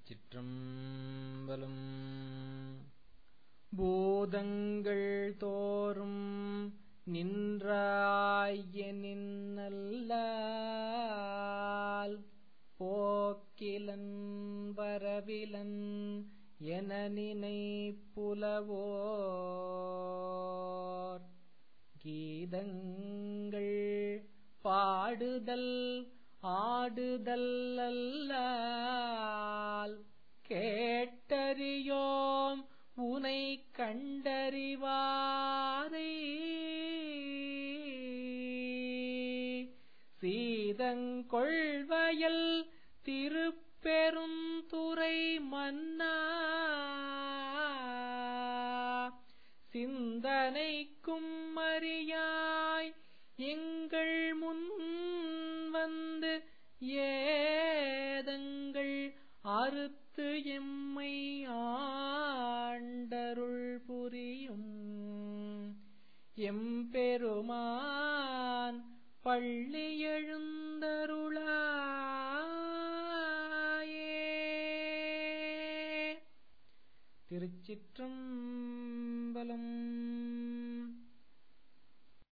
திருச்சிற்றம்பலம் பூதங்கள் தோறும் நின்றாய நின்னல்லால் போக்கிலன் வரவிலன் என நினைப்புலவோர் கீதங்கள் பாடுதல் ஆடுதல் அல்லால் கேட்டறியோம் உனை கண்டறிவாரை சீதங்கொள்வயல் திருப்பெருந்துறை மன்னா சிந்தனைக்கும் அறியாய் எங்கள் முன் வந்து ஏதங்கள் அறுத்து எம்மை ஆண்டருள் புரியும் எம்பெருமான் பள்ளி எழுந்தருளாயே திருச்சிற்றம்பலம்